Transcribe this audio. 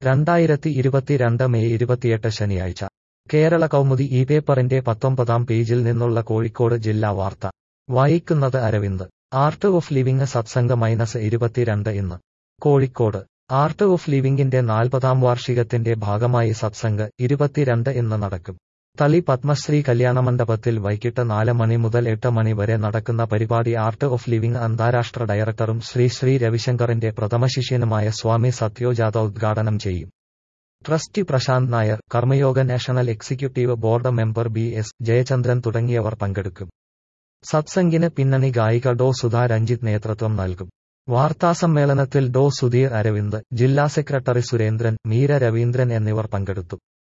രണ്ടായിരത്തി ഇരുപത്തിരണ്ട് മെയ് ഇരുപത്തിയെട്ട് ശനിയാഴ്ച കേരള കൗമുദി ഈ പേപ്പറിന്റെ പത്തൊമ്പതാം പേജിൽ നിന്നുള്ള കോഴിക്കോട് ജില്ലാ വാർത്ത വായിക്കുന്നത് Aravind Art of Living Satsang minus ഇരുപത്തിരണ്ട് ഇന്ന് കോഴിക്കോട് ആർട്ട് ഓഫ് ലിവിംഗിന്റെ നാൽപ്പതാം വാർഷികത്തിന്റെ ഭാഗമായി സത്സംഗ് ഇരുപത്തിരണ്ട് ഇന്ന് നടക്കും തളി പത്മശ്രീ കല്യാണമണ്ഡപത്തിൽ വൈകിട്ട് നാല് മണി മുതൽ എട്ട് മണി വരെ നടക്കുന്ന പരിപാടി ആർട്ട് ഓഫ് ലിവിംഗ് അന്താരാഷ്ട്ര ഡയറക്ടറും ശ്രീ ശ്രീ രവിശങ്കറിന്റെ പ്രഥമ ശിഷ്യനുമായ സ്വാമി സത്യോജാത ഉദ്ഘാടനം ചെയ്യും trustee Prashanth Nair Karmayoga national executive board member B S Jayachandran തുടങ്ങിയവർ പങ്കെടുക്കും സത്സംഗിന് പിന്നണി ഗായിക ഡോ സുധാ രഞ്ജിത്ത് നേതൃത്വം നൽകും വാർത്താസമ്മേളനത്തിൽ ഡോ സുധീർ അരവിന്ദ് ജില്ലാ സെക്രട്ടറി സുരേന്ദ്രൻ മീര രവീന്ദ്രൻ എന്നിവർ പങ്കെടുത്തു